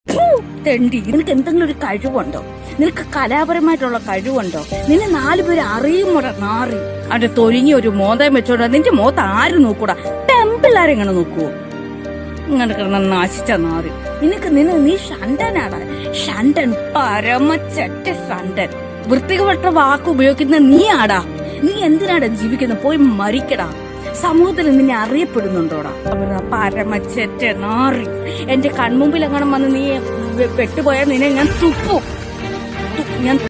ഫു, തെണ്ടി നിനക്ക് എന്തെങ്കിലും ഒരു കഴിവുണ്ടോ നിനക്ക് കലാപരമായിട്ടുള്ള കഴിവുണ്ടോ നിന്നെ നാലു പേര് അറിയുമോടാ നാറി അവന്റെ തൊഴിഞ്ഞ ഒരു മോതം വെച്ചോടാ നിന്റെ മോത്ത് ആര് നോക്കൂടാ ടെമ്പിളാരെങ്ങനെ നോക്കുവോ ഇങ്ങനെ കിടന്ന നാശിച്ച നാറി നിനക്ക് നിന നീ ഷണ്ടനാടാ ഷണ്ടൻ പരമച്ചറ്റ ഷണ്ടൻ വൃത്തികെട്ട വാക്ക് ഉപയോഗിക്കുന്ന നീ ആടാ നീ എന്തിനാടാ ജീവിക്കുന്നത് പോയി മരിക്കടാ സമൂഹത്തിൽ നിന്നെ അറിയപ്പെടുന്നുണ്ടോടാ അവരുടെ പരമച്ചറ്റ നാറി എന്റെ കൺമുമ്പിൽ എങ്ങനെ വന്ന് നീ പെട്ടുപോയാൽ നിന്നെ ഞാൻ തുപ്പും തു- ഞാൻ